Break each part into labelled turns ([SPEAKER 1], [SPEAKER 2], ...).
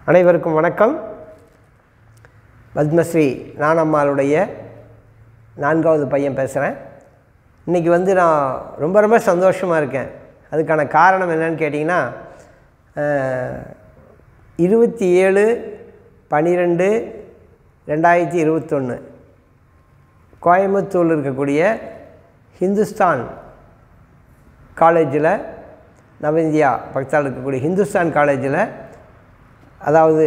[SPEAKER 1] அனைவருக்கும் வணக்கம் பத்மஸ்ரீ நானம்மாளுடைய நான்காவது பையன் பேசுகிறேன் இன்றைக்கி வந்து நான் ரொம்ப ரொம்ப சந்தோஷமாக இருக்கேன் அதுக்கான காரணம் என்னன்னு கேட்டிங்கன்னா இருபத்தி ஏழு பன்னிரெண்டு ரெண்டாயிரத்தி இருபத்தொன்று கோயம்புத்தூரில் இருக்கக்கூடிய ஹிந்துஸ்தான் காலேஜில் நவ இந்தியா பக்கத்தால் இருக்கக்கூடிய ஹிந்துஸ்தான் காலேஜில் அதாவது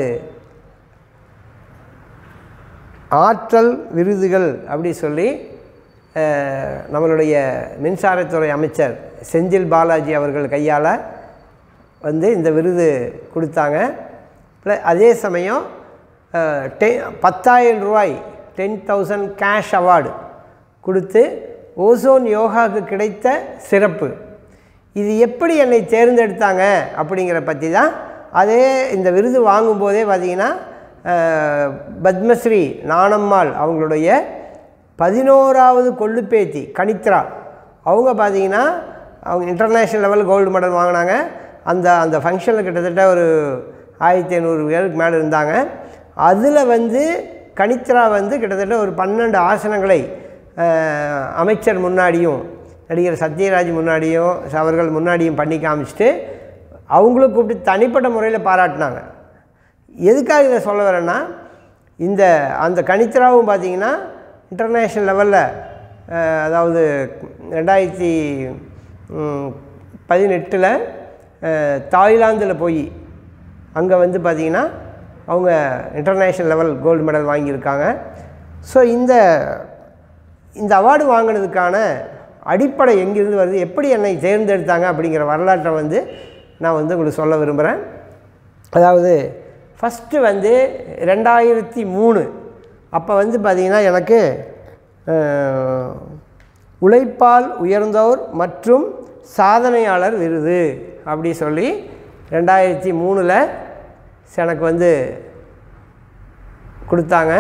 [SPEAKER 1] ஆற்றல் விருதுகள் அப்படி சொல்லி அஹ், நம்மளுடைய மின்சாரத்துறை அமைச்சர் செந்தில் பாலாஜி அவர்கள் கையால் வந்து இந்த விருது கொடுத்தாங்க ப்ள- அதே சமயம் அஹ், டெ பத்தாயிரம் ரூபாய் டென் தௌசண்ட் கேஷ் அவார்டு கொடுத்து ஓசோன் யோகாவுக்கு கிடைத்த சிறப்பு இது எப்படி என்னை தேர்ந்தெடுத்தாங்க அப்படிங்கிற பற்றி தான் அதே இந்த விருது வாங்கும்போதே பார்த்தீங்கன்னா அஹ், பத்மஸ்ரீ நாணம்மாள் அவங்களுடைய பதினோராவது கொள்ளுப்பேத்தி கனித்ரா அவங்க பார்த்தீங்கன்னா அவங்க இன்டர்நேஷ்னல் லெவல் கோல்டு மெடல் வாங்கினாங்க அந்த அந்த ஃபங்க்ஷனில் கிட்டத்தட்ட ஒரு ஆயிரத்தி ஐநூறு பேருக்கு மேலே இருந்தாங்க அதில் வந்து கனித்ரா வந்து கிட்டத்தட்ட ஒரு பன்னெண்டு ஆசனங்களை அஹ், அமைச்சர் முன்னாடியும் நடிகர் சத்யராஜ் முன்னாடியும் அவர்கள் முன்னாடியும் பண்ணி காமிச்சிட்டு அவங்களும் கூப்பிட்டு தனிப்பட்ட முறையில் பாராட்டினாங்க எதுக்காக இதை சொல்ல வரேன்னா இந்த அந்த கணித்ராவும் பார்த்தீங்கன்னா இன்டர்நேஷ்னல் லெவலில் அதாவது ரெண்டாயிரத்தி பதினெட்டில் தாய்லாந்தில் போய் அங்கே வந்து பார்த்திங்கன்னா அவங்க இன்டர்நேஷ்னல் லெவல் கோல்டு மெடல் வாங்கியிருக்காங்க ஸோ இந்த இந்த அவார்டு வாங்கினதுக்கான அடிப்படை எங்கிருந்து வருது எப்படி என்னை தேர்ந்தெடுத்தாங்க அப்படிங்கிற வரலாற்றை வந்து நான் வந்து உங்களுக்கு சொல்ல விரும்புகிறேன் அதாவது ஃபஸ்ட்டு வந்து ரெண்டாயிரத்தி மூணு அப்போ வந்து பார்த்திங்கன்னா எனக்கு அஹ், உழைப்பால் உயர்ந்தோர் மற்றும் சாதனையாளர் விருது அப்படி சொல்லி ரெண்டாயிரத்தி மூணில் எனக்கு வந்து கொடுத்தாங்க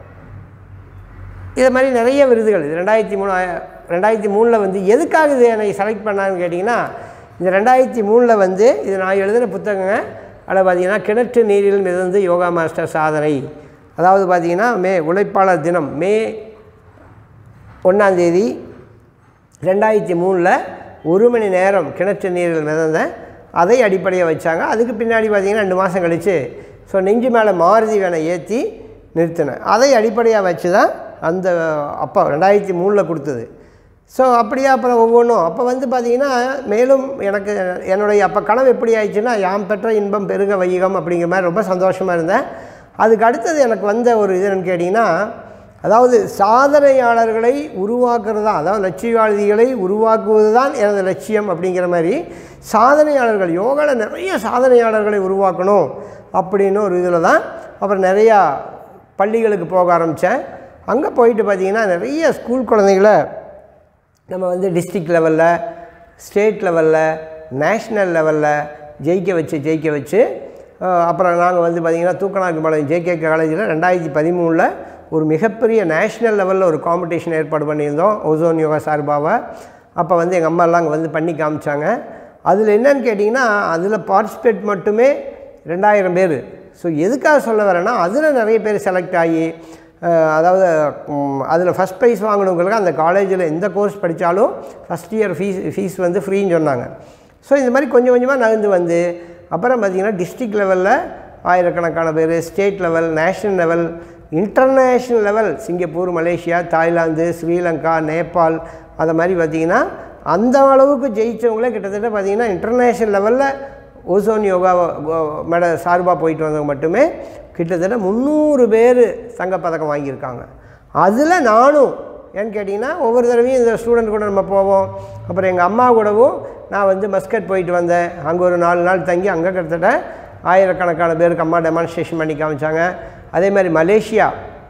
[SPEAKER 1] இது மாதிரி நிறைய விருதுகள் இது ரெண்டாயிரத்தி மூணு ரெண்டாயிரத்தி மூணில் வந்து எதுக்காக இது என்னை செலக்ட் பண்ணாங்கன்னு கேட்டிங்கன்னா இந்த ரெண்டாயிரத்தி மூணில் வந்து இது நான் எழுதின புத்தகங்க அதில் பார்த்தீங்கன்னா கிணற்று நீரில் மிதந்து யோகா மாஸ்டர் சாதனை அதாவது பார்த்தீங்கன்னா மே உழைப்பாளர் தினம் மே ஒன்றாந்தேதி ரெண்டாயிரத்தி மூணில் ஒரு மணி நேரம் கிணற்று நீரில் மிதந்தேன் அதை அடிப்படையாக வச்சாங்க அதுக்கு பின்னாடி பார்த்தீங்கன்னா ரெண்டு மாதம் கழித்து ஸோ நெஞ்சு மேலே மாருதி வேனை ஏற்றி நிறுத்தினேன் அதை அடிப்படையாக வச்சு தான் அந்த அப்போ ரெண்டாயிரத்தி மூணில் கொடுத்தது ஸோ அப்படியே அப்புறம் ஒவ்வொன்றும் அப்போ வந்து பார்த்திங்கன்னா மேலும் எனக்கு என்னுடைய அப்போ கனவு எப்படி ஆயிடுச்சுன்னா யாம் பெற்ற இன்பம் பெருக வையகம் அப்படிங்கிற மாதிரி ரொம்ப சந்தோஷமாக இருந்தேன் அதுக்கு அடுத்தது எனக்கு வந்த ஒரு இது என்னன்னு கேட்டிங்கன்னா அதாவது சாதனையாளர்களை உருவாக்குறது தான் அதாவது லட்சியவாதிகளை உருவாக்குவது தான் எனது லட்சியம் அப்படிங்கிற மாதிரி சாதனையாளர்கள் யோகாவில் நிறைய சாதனையாளர்களை உருவாக்கணும் அப்படின்னு ஒரு இதில் தான் அப்புறம் நிறையா பள்ளிகளுக்கு போக ஆரம்பித்தேன் அங்கே போயிட்டு பார்த்தீங்கன்னா நிறைய ஸ்கூல் குழந்தைகளை நம்ம வந்து டிஸ்ட்ரிக்ட் லெவலில் ஸ்டேட் லெவலில் நேஷ்னல் லெவலில் ஜெயிக்க வச்சு ஜெயிக்க வச்சு அஹ், அப்புறம் நாங்கள் வந்து பார்த்திங்கன்னா தூக்கநாயக்கம்பாளையம் ஜேகே காலேஜில் ரெண்டாயிரத்தி பதிமூணில் ஒரு மிகப்பெரிய நேஷ்னல் லெவலில் ஒரு காம்படிஷன் ஏற்பாடு பண்ணியிருந்தோம் ஓசோன் யோகா சார்பாக அப்போ வந்து எங்கள் அம்மா எல்லாம் அங்கே வந்து பண்ணி காமிச்சாங்க அதில் என்னன்னு கேட்டிங்கன்னா அதில் பார்ட்டிசிபேட் மட்டுமே ரெண்டாயிரம் பேர் ஸோ எதுக்காக சொல்ல வரேன்னா அதில் நிறைய பேர் செலக்ட் ஆகி அஹ், அதாவது அதில் ஃபஸ்ட் ப்ரைஸ் வாங்கினவங்களுக்கு அந்த காலேஜில் எந்த கோர்ஸ் படித்தாலும் ஃபஸ்ட் இயர் ஃபீஸ் ஃபீஸ் வந்து ஃப்ரீன்னு சொன்னாங்க ஸோ இந்த மாதிரி கொஞ்சம் கொஞ்சமாக நகர்ந்து வந்து அப்புறம் பார்த்திங்கன்னா டிஸ்ட்ரிக்ட் லெவலில் ஆயிரக்கணக்கான பேர் state level national level international level Singapore Malaysia Thailand Sri Lanka Nepal அதை மாதிரி பார்த்திங்கன்னா அந்த அளவுக்கு ஜெயித்தவங்களே கிட்டத்தட்ட பார்த்திங்கன்னா இன்டர்நேஷ்னல் லெவலில் ஓசோன் யோகா மேட சார்பாக போயிட்டு வந்தவங்க மட்டுமே கிட்டத்தட்ட முந்நூறு பேர் தங்கப்பதக்கம் வாங்கியிருக்காங்க அதில் நானும் ஏன்னு கேட்டிங்கன்னா ஒவ்வொரு தடவையும் இந்த ஸ்டூடெண்ட் கூட நம்ம போவோம் அப்புறம் எங்கள் அம்மா கூடவும் நான் வந்து மஸ்கட் போயிட்டு வந்தேன் அங்கே ஒரு நாலு நாள் தங்கி அங்கே கிட்டத்தட்ட ஆயிரக்கணக்கான பேருக்கு அம்மா டெமான்ஸ்ட்ரேஷன் பண்ணி காமிச்சாங்க அதே மாதிரி மலேசியா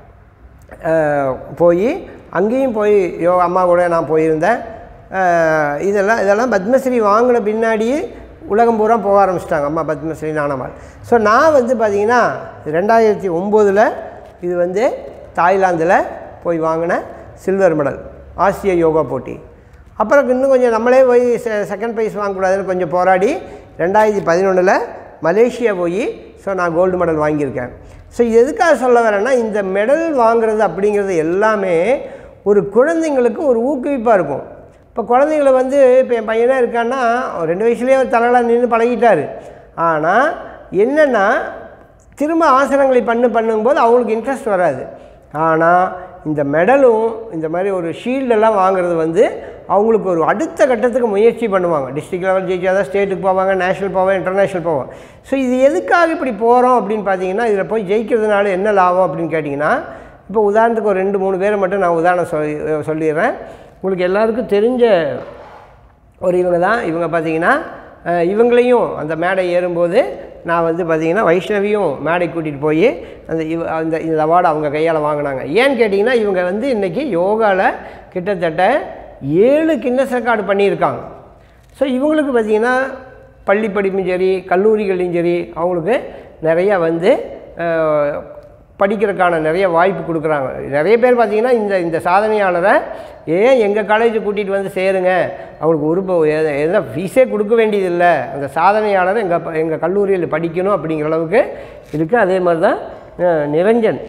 [SPEAKER 1] அஹ், போய் அங்கேயும் போய் யோ அம்மா கூட நான் போயிருந்தேன் அஹ், இதெல்லாம் இதெல்லாம் பத்மஸ்ரீ வாங்கின பின்னாடியே உலகம் பூரா போக ஆரம்பிச்சிட்டாங்க அம்மா பத்மஸ்ரீ நானம்மாள் ஸோ நான் வந்து பார்த்திங்கன்னா ரெண்டாயிரத்தி ஒம்போதில் இது வந்து தாய்லாந்தில் போய் வாங்கின சில்வர் மெடல் ஆசிய யோகா போட்டி அப்புறம் இன்னும் கொஞ்சம் நம்மளே போய் செ செகண்ட் ப்ரைஸ் வாங்கக்கூடாதுன்னு கொஞ்சம் போராடி ரெண்டாயிரத்தி பதினொன்றில் மலேசியா போய் ஸோ நான் கோல்டு மெடல் வாங்கியிருக்கேன் ஸோ இது எதுக்காக சொல்ல வரேன்னா இந்த மெடல் வாங்குறது அப்படிங்கிறது எல்லாமே ஒரு குழந்தைங்களுக்கு ஒரு ஊக்குவிப்பாக இருக்கும் இப்போ குழந்தைங்கள வந்து இப்போ என் பையனே இருக்கான்னா அவர் ரெண்டு வயசுலேயே ஒரு தலைலாம் நின்று பழகிட்டார் ஆனால் என்னென்னா திரும்ப ஆசனங்களை பண்ணு பண்ணும்போது அவங்களுக்கு இன்ட்ரெஸ்ட் வராது ஆனால் இந்த மெடலும் இந்த மாதிரி ஒரு ஷீல்டெல்லாம் வாங்குறது வந்து அவங்களுக்கு ஒரு அடுத்த கட்டத்துக்கு முயற்சி பண்ணுவாங்க டிஸ்ட்ரிக்ட் லெவல் ஜெயிச்சாதான் ஸ்டேட்டுக்கு போவாங்க நேஷனல் போவாங்க இன்டர்நேஷ்னல் போவாங்க ஸோ இது எதுக்காக இப்படி போகிறோம் அப்படின்னு பார்த்தீங்கன்னா இதில் போய் ஜெயிக்கிறதுனால என்ன லாபம் அப்படின்னு கேட்டிங்கன்னா இப்போ உதாரணத்துக்கு ஒரு ரெண்டு மூணு பேரை மட்டும் நான் உதாரணம் சொல்லி சொல்லிடுறேன் உங்களுக்கு எல்லாருக்கும் தெரிஞ்ச ஒரு இவங்க தான் இவங்க பார்த்தீங்கன்னா அஹ், இவங்களையும் அந்த மேடை ஏறும்போது நான் வந்து பார்த்தீங்கன்னா வைஷ்ணவியும் மேடை கூட்டிகிட்டு போய் அந்த இவ அந்த இந்த அவார்டு அவங்க கையால் வாங்கினாங்க ஏன்னு கேட்டிங்கன்னா இவங்க வந்து இன்றைக்கி யோகாவில் கிட்டத்தட்ட ஏழு கின்னஸ் ரெக்கார்டு பண்ணியிருக்காங்க ஸோ இவங்களுக்கு பார்த்தீங்கன்னா பள்ளி படிப்பும் சரி கல்லூரிகள்லையும் சரி அவங்களுக்கு நிறையா வந்து அஹ், படிக்கிறதுக்கான நிறைய வாய்ப்பு கொடுக்குறாங்க நிறைய பேர் பார்த்தீங்கன்னா இந்த இந்த சாதனையாளரை ஏன் எங்கள் காலேஜுக்கு கூட்டிகிட்டு வந்து சேருங்க அவங்களுக்கு ஒரு ப- எத- எதனா ஃபீஸே கொடுக்க வேண்டியதில்லை அந்த சாதனையாளரை எங்கள் எங்கள் கல்லூரியில் படிக்கணும் அப்படிங்கிற அளவுக்கு இருக்குது அதே மாதிரி தான் அஹ், நிரஞ்சன்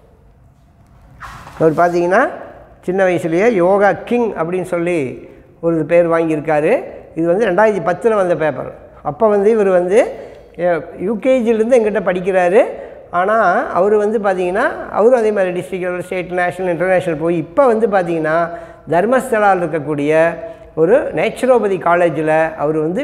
[SPEAKER 1] அவர் பார்த்தீங்கன்னா சின்ன வயசுலேயே யோகா கிங் அப்படின்னு சொல்லி ஒரு பேர் வாங்கியிருக்காரு இது வந்து ரெண்டாயிரத்தி பத்தில் வந்த பேப்பர் அப்போ வந்து இவர் வந்து யூகேஜிலேருந்து எங்கிட்ட படிக்கிறாரு ஆனால் அவர் வந்து பார்த்தீங்கன்னா அவரும் அதே மாதிரி district level state national international போய் இப்போ வந்து பார்த்தீங்கன்னா தர்மஸ்தலாவில் இருக்கக்கூடிய ஒரு நேச்சுரோபதி காலேஜில் அவர் வந்து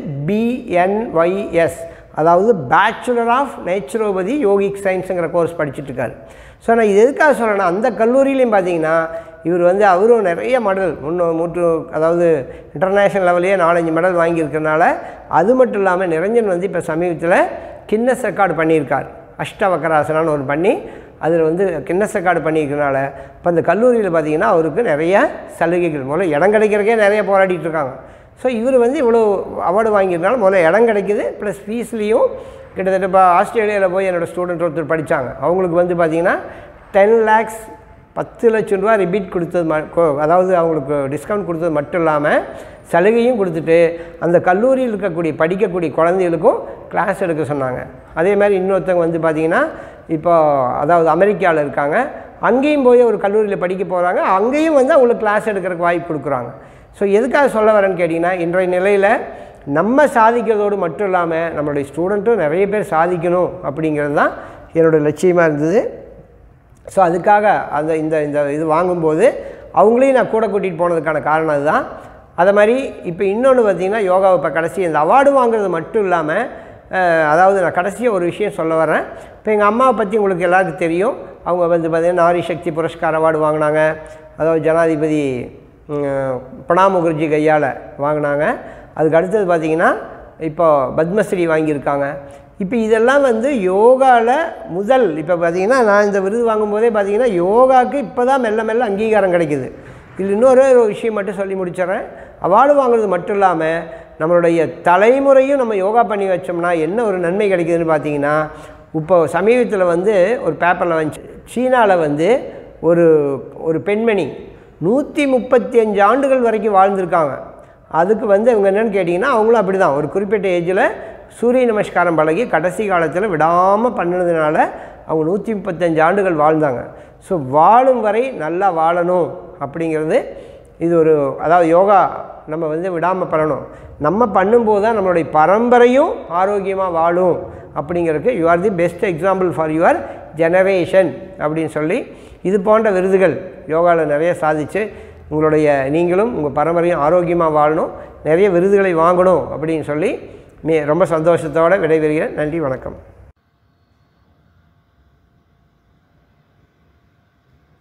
[SPEAKER 1] பிஎன்ஒய்எஸ் அதாவது பேச்சுலர் ஆஃப் நேச்சுரோபதி யோகிக் சயின்ஸுங்கிற கோர்ஸ் படிச்சுட்டு இருக்காரு ஸோ நான் இது எதுக்காக சொல்கிறேன்னா அந்த கல்லூரியிலையும் பார்த்தீங்கன்னா இவர் வந்து அவரும் நிறைய மெடல் முன்னூ மூற்று அதாவது இன்டர்நேஷ்னல் லெவல்லையே நாலஞ்சு மெடல் வாங்கியிருக்கறனால அது மட்டும் இல்லாமல் நிரஞ்சன் வந்து இப்போ சமீபத்தில் கின்னஸ் ரெக்கார்டு பண்ணியிருக்கார் அஷ்டவக்கராசனான்னு ஒன்று பண்ணி அதில் வந்து கின்னஸ் ரெக்கார்டு பண்ணியிருக்கனால இப்போ அந்த கல்லூரியில் பார்த்தீங்கன்னா அவருக்கு நிறைய சலுகைகள் முதல்ல இடம் கிடைக்கிறக்கே நிறைய போராடிட்டு இருக்காங்க ஸோ இவர் வந்து இவ்வளோ அவார்டு வாங்கியிருந்தால முதல்ல இடம் கிடைக்குது ப்ளஸ் ஃபீஸ்லேயும் கிட்டத்தட்ட இப்போ ஆஸ்திரேலியாவில் போய் என்னோடய ஸ்டூடெண்ட் ஒருத்தர் படித்தாங்க அவங்களுக்கு வந்து பார்த்திங்கன்னா டென் லேக்ஸ் பத்து லட்சம் ரூபா ரிபீட் கொடுத்தது ம கொ- அதாவது அவங்களுக்கு டிஸ்கவுண்ட் கொடுத்தது மட்டும் இல்லாமல் சலுகையும் கொடுத்துட்டு அந்த கல்லூரியில் இருக்கக்கூடிய படிக்கக்கூடிய குழந்தைகளுக்கும் கிளாஸ் எடுக்க சொன்னாங்க அதே மாதிரி இன்னொருத்தவங்க வந்து பார்த்திங்கன்னா இப்போ அதாவது அமெரிக்காவில் இருக்காங்க அங்கேயும் போய் ஒரு கல்லூரியில் படிக்க போகிறாங்க அங்கேயும் வந்து அவங்களுக்கு கிளாஸ் எடுக்கிறதுக்கு வாய்ப்பு கொடுக்குறாங்க ஸோ எதுக்காக சொல்ல வரேன்னு கேட்டிங்கன்னா இன்றைய நிலையில் நம்ம சாதிக்கிறதோடு மட்டும் இல்லாமல் நம்மளுடைய ஸ்டூடெண்ட்டும் நிறைய பேர் சாதிக்கணும் அப்படிங்கிறது தான் என்னோடய லட்சியமாக இருந்தது ஸோ அதுக்காக அந்த இந்த இந்த இது வாங்கும்போது அவங்களையும் நான் கூட கூட்டிகிட்டு போனதுக்கான காரணம் அதுதான் அதை மாதிரி இப்போ இன்னொன்று பார்த்தீங்கன்னா யோகாவை இப்போ கடைசி இந்த அவார்டு வாங்குறது மட்டும் இல்லாமல் அஹ், அதாவது நான் கடைசியாக ஒரு விஷயம் சொல்ல வரேன் இப்போ எங்கள் அம்மாவை பற்றி உங்களுக்கு எல்லாருக்கும் தெரியும் அவங்க வந்து பார்த்தீங்கன்னா நாரி சக்தி புரஸ்கார் அவார்டு வாங்கினாங்க அதாவது ஜனாதிபதி உம், பிரணாப் முகர்ஜி கையால் வாங்கினாங்க அதுக்கு அடுத்தது பார்த்தீங்கன்னா இப்போ பத்மஸ்ரீ வாங்கியிருக்காங்க இப்போ இதெல்லாம் வந்து யோகாவில் முதல் இப்போ பார்த்தீங்கன்னா நான் இந்த விருது வாங்கும்போதே பார்த்தீங்கன்னா யோகாவுக்கு இப்போ தான் மெல்ல மெல்ல அங்கீகாரம் கிடைக்குது இதில் இன்னொரு ஒரு விஷயம் மட்டும் சொல்லி முடிச்சிடுறேன் அவார்டு வாங்குறது மட்டும் இல்லாமல் நம்மளுடைய தலைமுறையும் நம்ம யோகா பண்ணி வச்சோம்னா என்ன ஒரு நன்மை கிடைக்குதுன்னு பார்த்தீங்கன்னா இப்போ சமீபத்தில் வந்து ஒரு பேப்பரில் வந்துச்சு சீனாவில் வந்து ஒரு ஒரு பெண்மணி நூற்றி முப்பத்தி அஞ்சு ஆண்டுகள் வரைக்கும் வாழ்ந்திருக்காங்க அதுக்கு வந்து இவங்க என்னென்னு கேட்டிங்கன்னா அவங்களும் அப்படி தான் ஒரு குறிப்பிட்ட ஏஜில் சூரிய நமஸ்காரம் பழகி கடைசி காலத்தில் விடாமல் பண்ணினதுனால அவங்க நூற்றி முப்பத்தஞ்சு ஆண்டுகள் வாழ்ந்தாங்க ஸோ வாழும் வரை நல்லா வாழணும் அப்படிங்கிறது இது ஒரு அதாவது யோகா நம்ம வந்து விடாமல் பண்ணணும் நம்ம பண்ணும்போது தான் நம்மளுடைய பரம்பரையும் ஆரோக்கியமாக வாழும் அப்படிங்கிறதுக்கு you are the best example for your generation அப்படின்னு சொல்லி இது போன்ற விருதுகள் யோகாவில் நிறைய சாதிச்சு உங்களுடைய நீங்களும் உங்கள் பரம்பரையும் ஆரோக்கியமாக வாழணும் நிறைய விருதுகளை வாங்கணும் அப்படின்னு சொல்லி மீ ரொம்ப சந்தோஷத்தோடு விடைபெறுகிறேன் நன்றி வணக்கம்